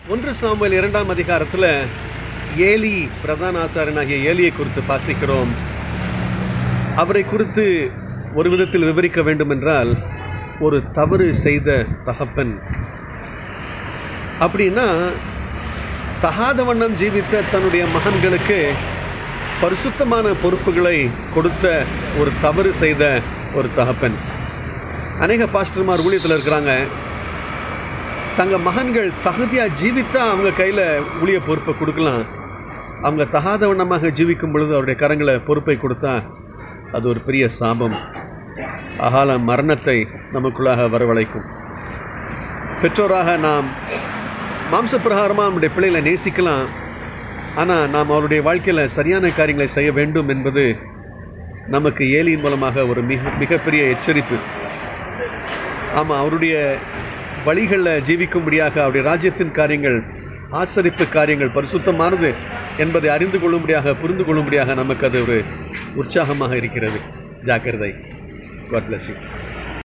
ஒன்று சாமுவேல் இரண்டாம் அதிகாரத்தில் ஏலி பிரதான ஆசாரியனாகிய ஏலியை குறித்து வாசிக்கிறோம் அவரை குறித்து ஒரு விதத்தில் விவரிக்க வேண்டுமென்றால் ஒரு தவறு செய்த தகப்பன் அப்படின்னா தகாத வண்ணம் ஜீவித்த தன்னுடைய மகன்களுக்கு பரிசுத்தமான பொறுப்புகளை கொடுத்த ஒரு தவறு செய்த ஒரு தகப்பன் அநேக பாஸ்டர்மார் ஊழியத்தில் இருக்கிறாங்க தங்க மகன்கள் தகுதியாக ஜீவித்தா அவங்க கையில் ஊழிய பொறுப்பை கொடுக்கலாம் அவங்க தகாத வண்ணமாக ஜீவிக்கும் பொழுது அவருடைய கரங்களை பொறுப்பை கொடுத்தா அது ஒரு பெரிய சாபம் அகால மரணத்தை நமக்குள்ளாக வரவழைக்கும் பெற்றோராக நாம் மாம்சப்பிரகாரமாக நம்முடைய பிள்ளைகளை நேசிக்கலாம் ஆனால் நாம் அவருடைய வாழ்க்கையில் சரியான காரியங்களை செய்ய வேண்டும் என்பது நமக்கு ஏலியின் மூலமாக ஒரு மிக மிகப்பெரிய எச்சரிப்பு ஆமாம் அவருடைய வழிகளில் ஜீவிக்கும்படியாக அவருடைய ராஜ்யத்தின் காரியங்கள் ஆசரிப்பு காரியங்கள் பரிசுத்தமானது என்பதை அறிந்து கொள்ளும்படியாக புரிந்து கொள்ளும்படியாக நமக்கு அது ஒரு உற்சாகமாக இருக்கிறது ஜாக்கிரதை காட் bless you